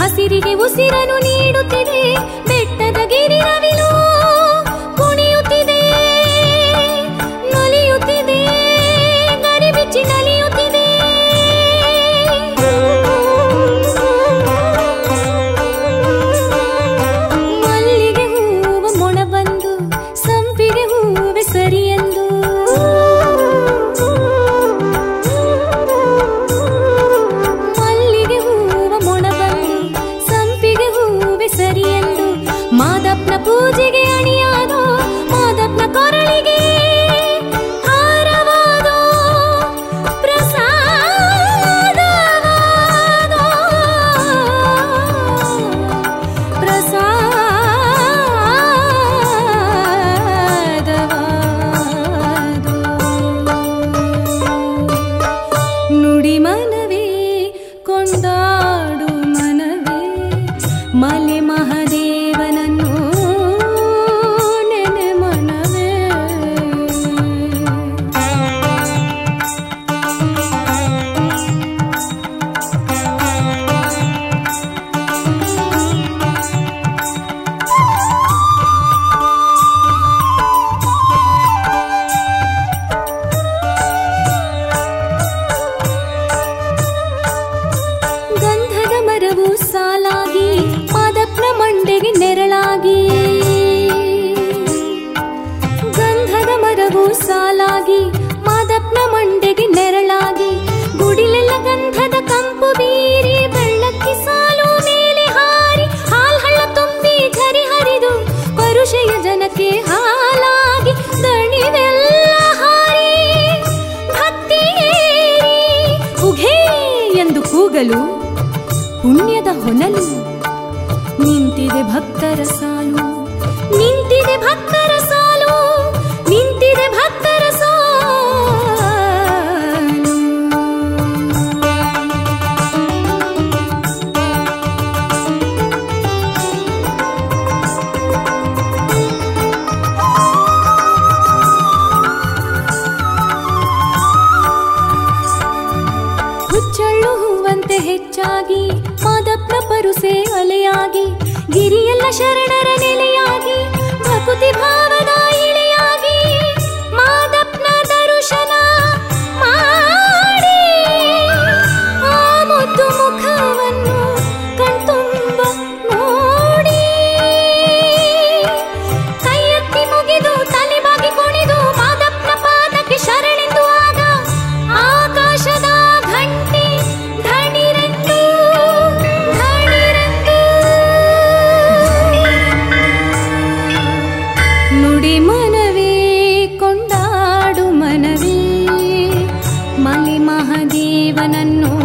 ಹಸಿರಿಗೆ ಉಸಿರನು ನೀಡುತ್ತಿದೆ ಬೆಟ್ಟದ ಗಿರಿ ನವಿಲು ಕುಣಿಯುತ್ತಿದೆ ನಲಿಯುತ್ತಿದೆ ಗರಿ ಬಿಚ್ಚಿ ನಲಿಯುತ್ತಿದೆ ಮಲ್ಲಿಗೆ ಹೂವ ಮೊಣ ಬಂದು ಸಂಪಿಗೆ ಹೂವೆ ಸರಿಯೆಂದು ಮಲ್ಲಿಗೆ ಹೂವ ಮೊಣ ಬಂದು ಸಂಪಿಗೆ ಹೂವೆ ಸರಿಯೆಂದು ಮಾದಪ್ಪನ ಪೂಜೆಗೆ ಅಣಿಯಾದೋ ಮಾದಪ್ಪನ ಕೊರಳಿಗೆ ಹಾರವಾದೋ ಪ್ರಸಾದವಾದೋ ಪ್ರಸಾದವಾದೋ ನುಡಿ ಮನವೇ ಕೊಂಡಾಡು ಮನವೇ ಮಲೆ ಮಹದೇವನನ್ನು ನೆನೆ ಮನವೇ ಗಂಧದ ಮರವು ಸಾಲಾಗಿ ಮಾದಪ್ಪನ ಮಂಡೆಗೆ ನೆರಳಾಗಿ ಗಂಧದ ಮರವು ಸಾಲಾಗಿ ಮಾದಪ್ಪನ ಮಂಡೆಗೆ ನೆರಳಾಗಿ ಗುಡಿಲೆಲ್ಲ ಗಂಧದ ಕಂಪು ಬೀರಿ ಬೆಳ್ಳಕ್ಕಿ ಸಾಲು ಮೇಲೆ ಹಾರಿ ಹಾಲ್ ಹಳ್ಳ ತುಂಬಿ ಝರಿ ಹರಿದು ಪರುಷೆಯ ಜನಕ್ಕೆ ಹಾಲಾಗಿ ದಣಿವೆಲ್ಲ ಹಾರಿ ಭಕ್ತಿಯೇರಿ ಉಘೇ ಎಂದು ಕೂಗಲು ಪುಣ್ಯದ ಹೊನಲು ನಿಂತಿದೆ ಭಕ್ತರ ಸಾಲು ನಿಂತಿದೆ ಭಕ್ತರ ಸಾಲು ನಿಂತಿದೆ ಭಕ್ತರ ಸಾಲು ಹುಚ್ಚಳ್ಳು ಹೂವಂತೆ ಹೆಚ್ಚಾಗಿ ಮಾದಪ್ಪನ ಪರುಸೆ ಅಲೆಯಾಗಿ ಗಿರಿಯೆಲ್ಲ ಶರಣರ ನೆಲೆಯಾಗಿ ಭಕುತಿ ಭಾವದ ಇಳೆಯಾಗಿ ಮಾದಪ್ಪನ ದರುಶನ ಮಾಡಿ ಆ ಮುದ್ದು ಮುಖವನ್ನು ಕಣ್ತುಂಬ ನೋಡಿ ಕೈ ಎತ್ತಿ ಮುಗಿದು ತಲೆ ಬಾಗಿ ಕುಣಿದು ಮಾದಪ್ಪನ ಪಾದಕ್ಕೆ ಶರಣೆಂದು ಆಗ ಆಕಾಶದ ಘಂಟೆ ಧಣಿರೆಂದು ಧಣಿರೆಂದು ನುಡಿ ಮನವೇ ಕೊಂಡಾಡು ಮನವೇ ಮಲೆ ಮಹದೇವನನ್ನು